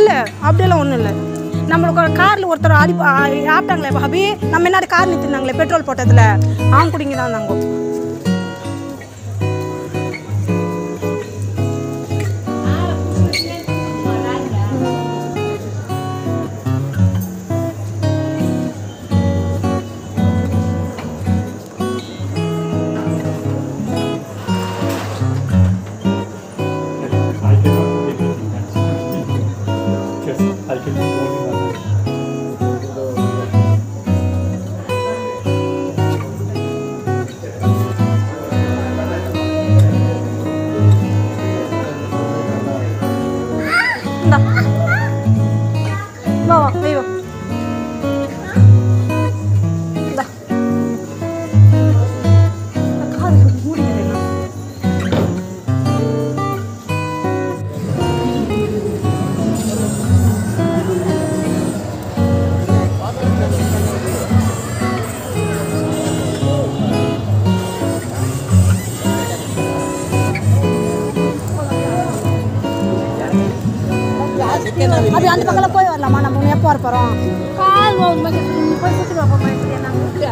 இல்லை அப்படியெல்லாம் ஒன்றும் இல்லை நம்மளுக்கு காரில் ஒருத்தர் அடி ஆப்பிட்டாங்களே ஹபி நம்ம முன்னாடி கார் நிறுத்திருந்தாங்களே பெட்ரோல் போட்டதில் அவங்க கூட இங்கே தான் இருந்தாங்க I cannot do anything else. Because I can do only one. இந்தா வா வா வை வா இந்தா காது மூடிக்கிறேன் நான். அப்படி அந்த பக்கத்தில் போய் வரலாமா நம்ம எப்போ வர போகிறோம் கால் போய் சுற்றி பார்ப்போம் என்ன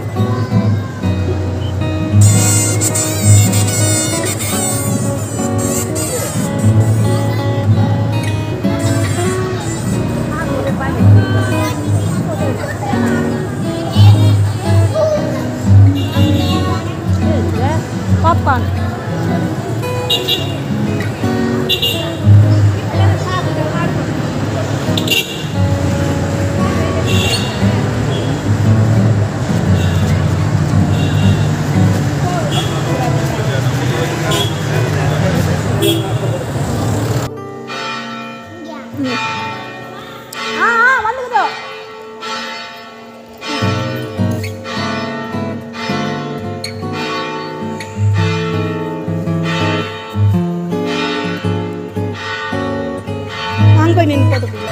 பாப்கார்ன் ஆ ஆ வந்துக்கிட்டோம் அங்கே போய் நின்று போட்டு போடு.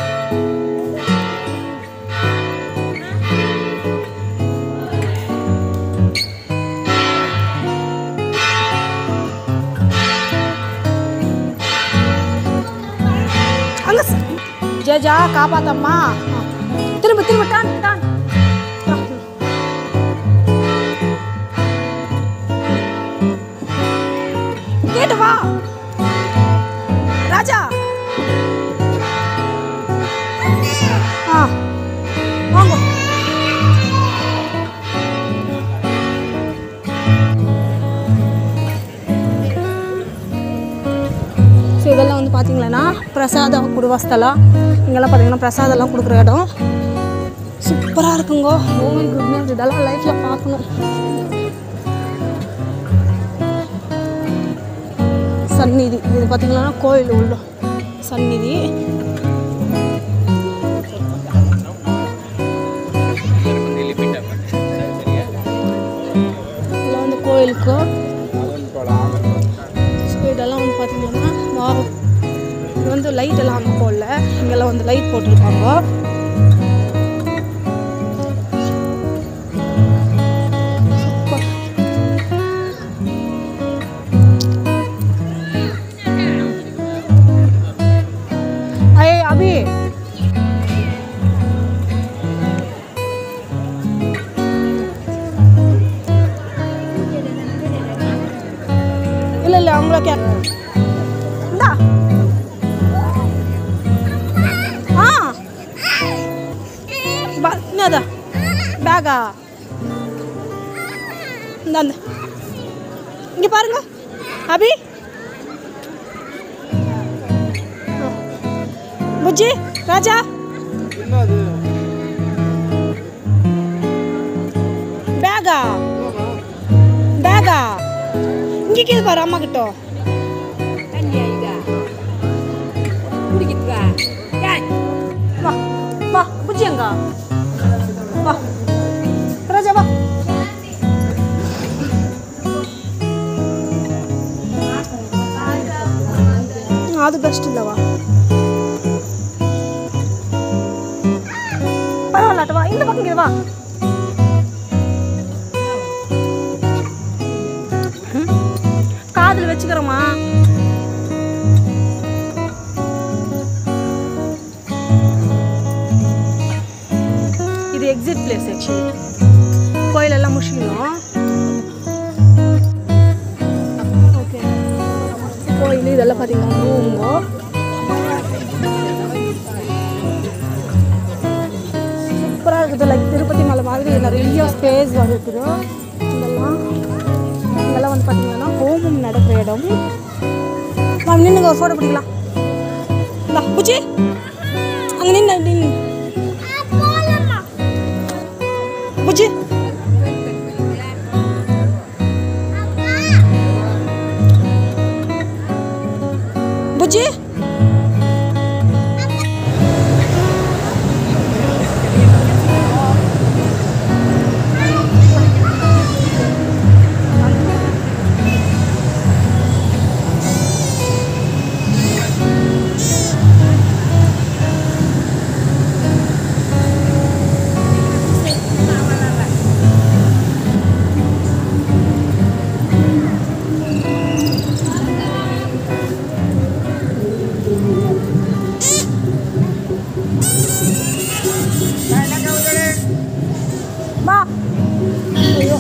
அங்க ச- ஜேஜா காப்பாத்தம்மா திரும்ப திரும்ப டான் டான் கேட்டு வா ராஜா ஆ வாங்க ஸோ இதெல்லாம் வந்து பார்த்தீங்களன்னா பிரசாத குடுவாஸ்தலம் இங்கெல்லாம் பார்த்தீங்கன்னா பிரசாதம்லாம் கொடுக்குற இடம் சூப்பராக இருக்குங்க ஓ மை குட்னஸ் இதெல்லாம் லைஃப்பில் பார்க்கணும் சந்நிதி இது பார்த்தீங்கன்னா கோயில் உள்ள சந்நிதி இதெல்லாம் வந்து கோயிலுக்கு ஸோ இதெல்லாம் வந்து பார்த்தீங்கன்னா வாவ் இது வந்து லைட் எல்லாம் அங்கே போடல இங்கெல்லாம் வந்து லைட் போட்டிருக்காங்க சூப்பர் ஐய் அபி இல்லை இல்லை அவங்கள கே இந்தா ஆ பா என்னதா பேகா இந்த அந்த இங்கே பாருங்க அபி ஆ. புஜ்ஜி ராஜா பேகா பேகா இங்கே கீது பாரு அம்மா கிட்ட வா வா புஜ்ஜி எங்க வா ராஜா வா அது பெஸ்ட் இல்லவா பரவாயில்ல வா இந்த பக்கம் இங்க வா ம். காதுல வச்சுக்கிறோமா ஆக்சுவலி கோயிலெல்லாம் முடிச்சிக்கணும் ஓகே கோயில் இதெல்லாம் பார்த்தீங்கன்னா ரூமுங்க சூப்பராக இருக்குது லைக் திருப்பதி மலை மாதிரி நிறைய ஸ்பேஸ் இருக்குது இதெல்லாம் இதெல்லாம் வந்து பார்த்தீங்கன்னா ஹோமம் நடக்கிற இடம் வா நின்னுங்க ஒரு ஃபோட்டோ பிடிக்கலாம் இந்தா பூச்சி அங்கே நின்று நின்று பூச்சி பூச்சி வா ஐயோ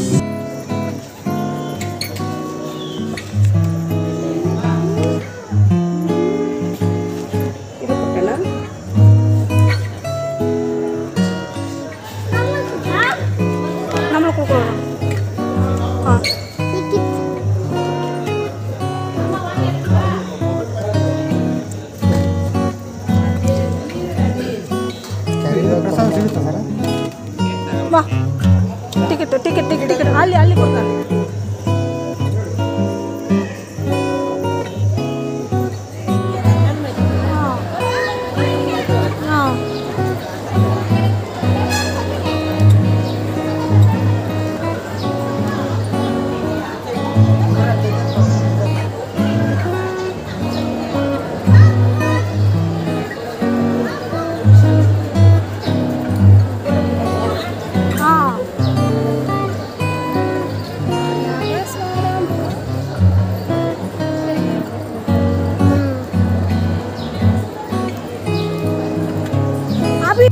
இது போட்டல நம்மளை கொடுக்குறோம் ஆ ಬಾ ಟಿಕೆಟ್ ಟಿಕೆಟ್ ಟಿಕೆಟ್ ಟಿಕೆಟ್ ಅಲ್ಲಿ ಅಲ್ಲಿ ಕೊಡ್ತಾರೆ ಹಾಂ ಹಾಂ ಅಭಿ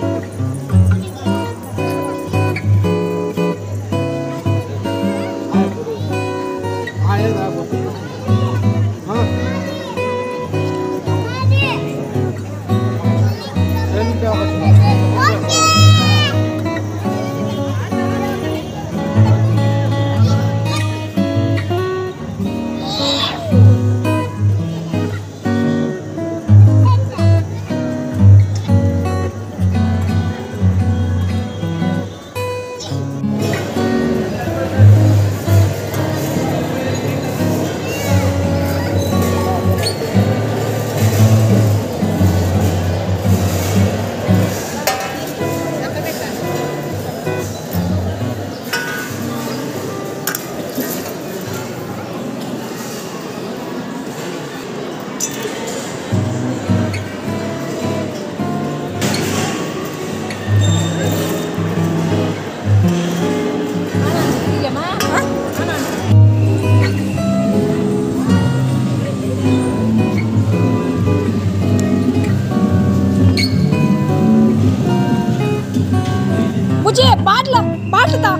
ಬುಜ್ಜಿ ಬಾಟ್ಲ ಬಾಟ್ಲು ತಾ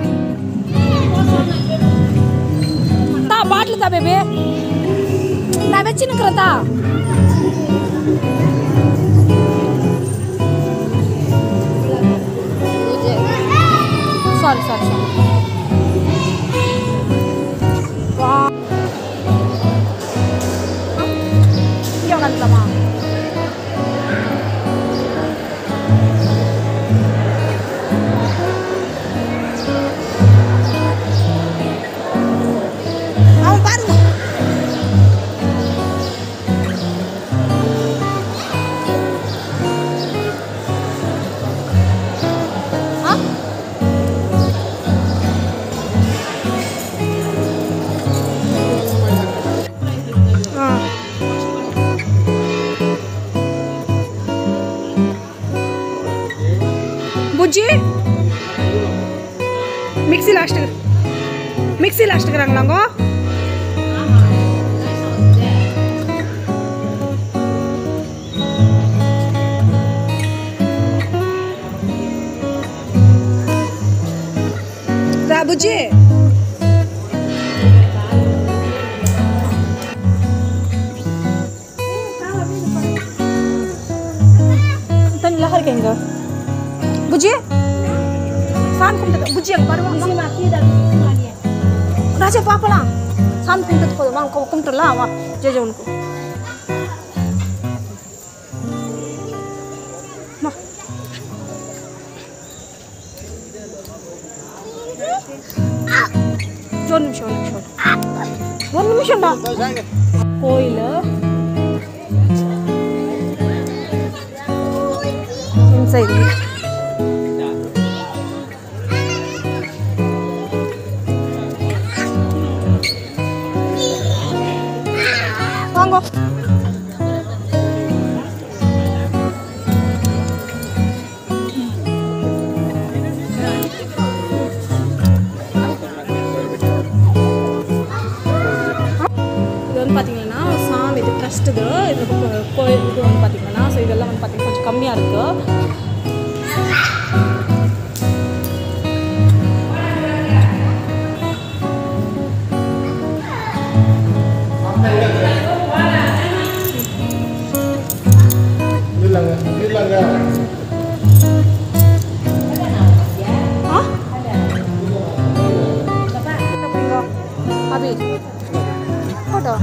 ತಾ ಬಾಟ್ಲು ತಾ ಬೇಬಿ ನಾ வெச்சினுக்குற தா சாரி சாரி சாரி வா இங்கே உட்காந்துக்கலாமா அவன் பாருங்க ஆ ஆ Bujji mixie last mixie last ಇರಂಗ್ಲಂಗೋ புஜ்ஜி தண்ணி லஹா இருக்கேங்க புஜ்ஜி சாமி கும்பிட்டு புஜ்ஜி அங்கே வருவாங்க ராஜா பார்க்கலாம் சாமி கும்பிட்டு போதும் வாங்க கு- கும்பிட்டுலாம் வா ஜெய ஜெவனுக்கு வா. ஒரு நிமிஷம் ஒரு நிமிஷம் ஒரு நிமிஷம்டா கோயில் இன்சைடு வாங்க இது வந்து பார்த்தீங்கன்னா சாமி இது ட்ரஸ்ட் இது இது கோ- கோயில் இது வந்து பார்த்தீங்கன்னா ஸோ இதெல்லாம் வந்து பார்த்தீங்கன்னா கொஞ்சம் கம்மியாக இருக்குது ஆ அப்படிங்க அபி போட்டோ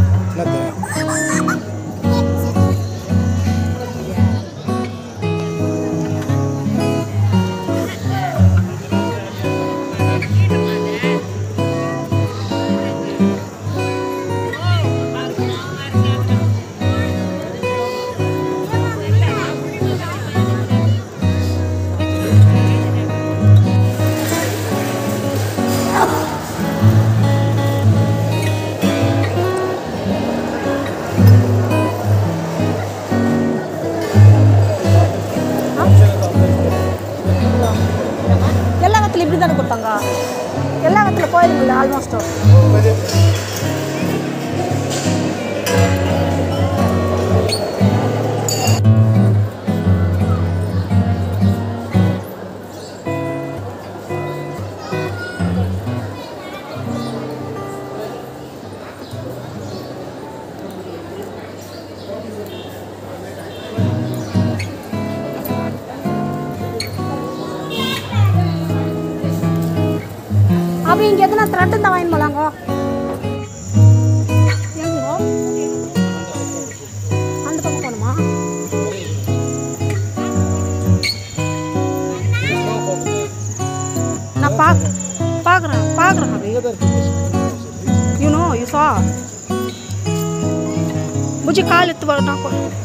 எல்லா இடத்துல இப்படி தானே கொடுத்தாங்க எல்லா இடத்துல கோயிலுங்கள ஆல்மோஸ்ட் அப்படி இங்கே எதனா த்ரெட் இருந்தால் வாங்கி போலாங்க எங்கோ அந்த பக்கம் போகணுமா நான் பாக் பார்க்குறேன் பார்க்குறேன் அப்படி யூ நோ யூ சா முஜி கால் எடுத்து வரட்டும்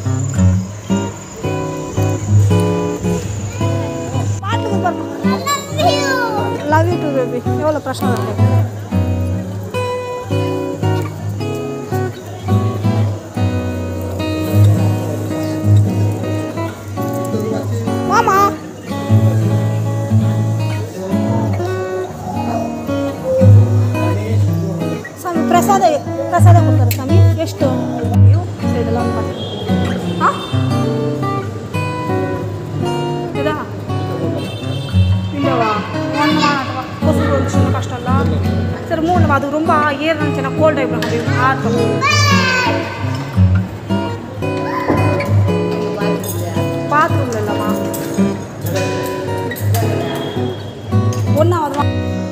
பாட்டுக்கு பாருங்க லவ் யூ டு பேபி எவ்வளோ பிரச்சனை இருக்கு மாமா ಸ್ವಾಮಿ ಪ್ರಸಾದ ಪ್ರಸಾದ ಕೊಡ್ತಾರೆ ಸ್ವಾಮಿ ಎಷ್ಟು ಅಯ್ಯೋ ಸೊ ಇದೆಲ್ಲ ಒಂದು ಪಾತ್ರೆ ಹಾಂ ಇದಾ இல்லவா ஒன்று வாங்கட்டவா கொசு வந்துச்சுன்னா கஷ்டம் இல்லை சரி மூணு அது ரொம்ப ஏர் இருந்துச்சுன்னா கோல்ட் ஆகிடும் அப்படி ஆட்டம் பாத்ரூம்ல இல்லைம்மா ஒன்றாவது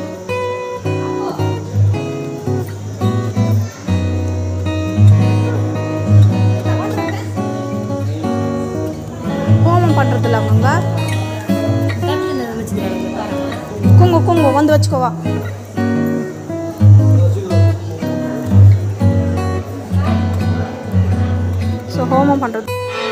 ஹோமம் பண்ணுறது இல்லை அவங்க குங்கு குங்கு வந்து வச்சுக்கோவா ஸோ ஹோமம் பண்ணுறது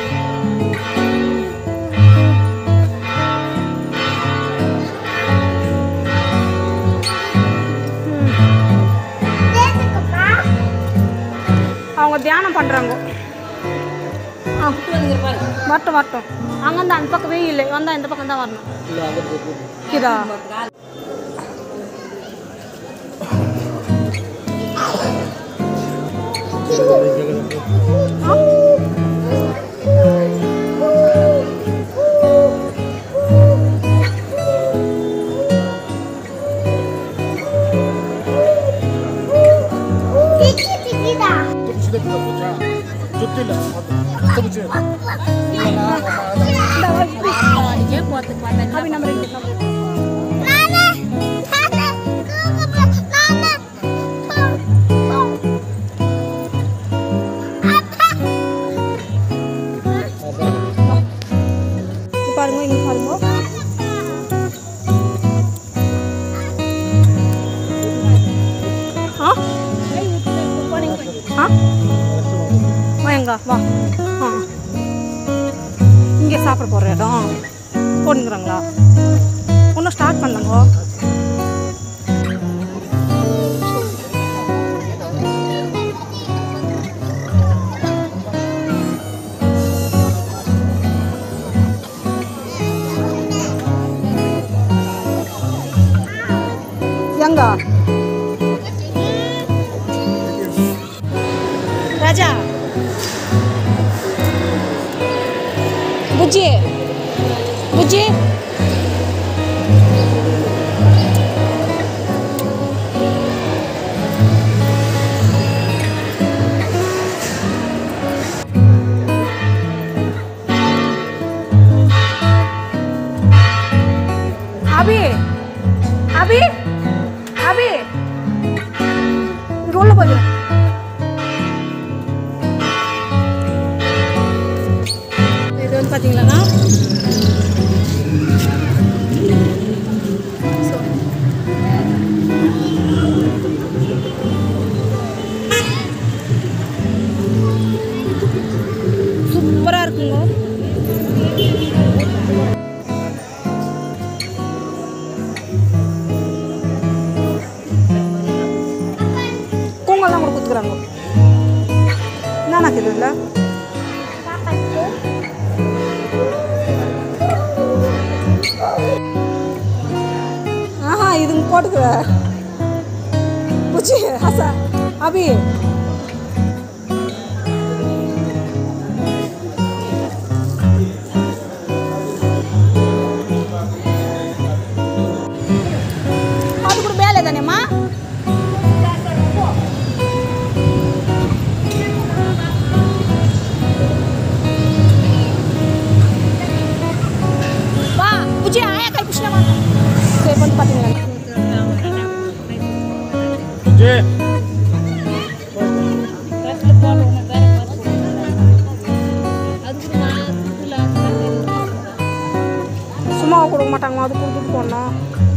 அவங்க தியானம் பண்ணுறாங்க ஆ வரட்டும் வரட்டும் அங்கேருந்து அந்த பக்கம் வெயில் வந்தால் இந்த பக்கம் தான் வரணும் இதா சுத்தில சுத்தி அபி நம்ம ரெண்டு நம்ம இங்க பாருங்க இங்க பாருங்க ஆ ஆ வா எங்க வா ஆ இங்கே சாப்பிட போகிற இடம் போனுங்கிறாங்களா ஒன்றும் ஸ்டார்ட் பண்ணலங்கோ எங்க ராஜா புஜ்ஜி புஜ்ஜி அபி அபி அபி இங்க உள்ள போகிறேன் இது வந்து பார்த்தீங்கன்னா சூப்பராக இருக்குங்க கூங்கெல்லாம் கூட குத்துக்கிறாங்க என்னண்ணா இது இல்லை ஆஹா இதுங்க போட்டுக்குற புச்சி ஹசா அபி அது கூட வேலை தானேம்மா வா புச்சி ஆயா கை புஷ்ணமா சரி வந்து பார்த்தீங்களா சுத்தி சும்மா கொடுக்க மாட்டாங்க அது கொடுத்துட்டு போனோம்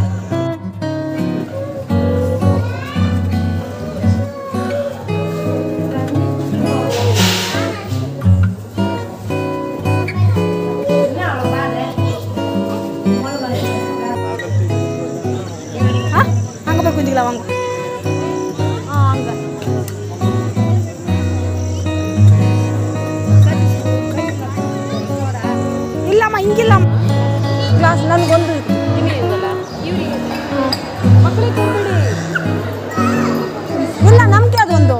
ஆ அங்கே போய் குஞ்சிக்கலாம் வாங்க ஆ அங்கே ಇಲ್ಲಮ್ಮ ಹಿಂಗಿಲ್ಲಮ್ಮ ಗ್ಲಾಸ್ ನನಗೊಂದು ಮಕ್ಕಳಿಗೆ ಕೊಡ್ಬೇಡಿ ಇಲ್ಲ ನಮ್ಗೆ ಅದೊಂದು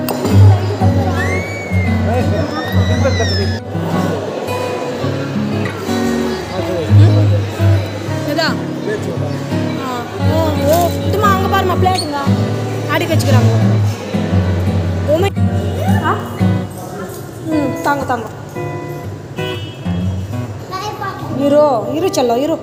இதா ஆ ஓ ஓ இதுமா அங்கே பாருமா பிளேட்டுங்க அடிக்க வச்சுக்கிறாங்க ஓமே ஆ ம் தாங்க தாங்க இரு இரு செல்லம் இரு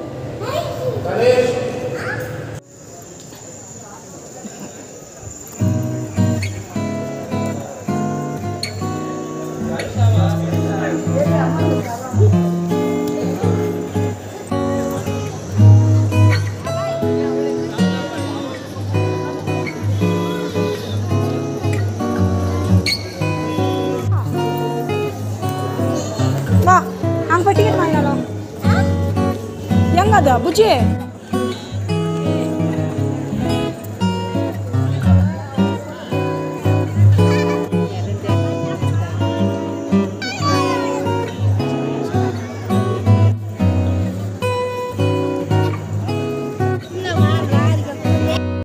வா அங்கே போய் டிக்கெட் வாங்கினாலும் ಹೆಂಗದ ಬುಜ್ಜಿ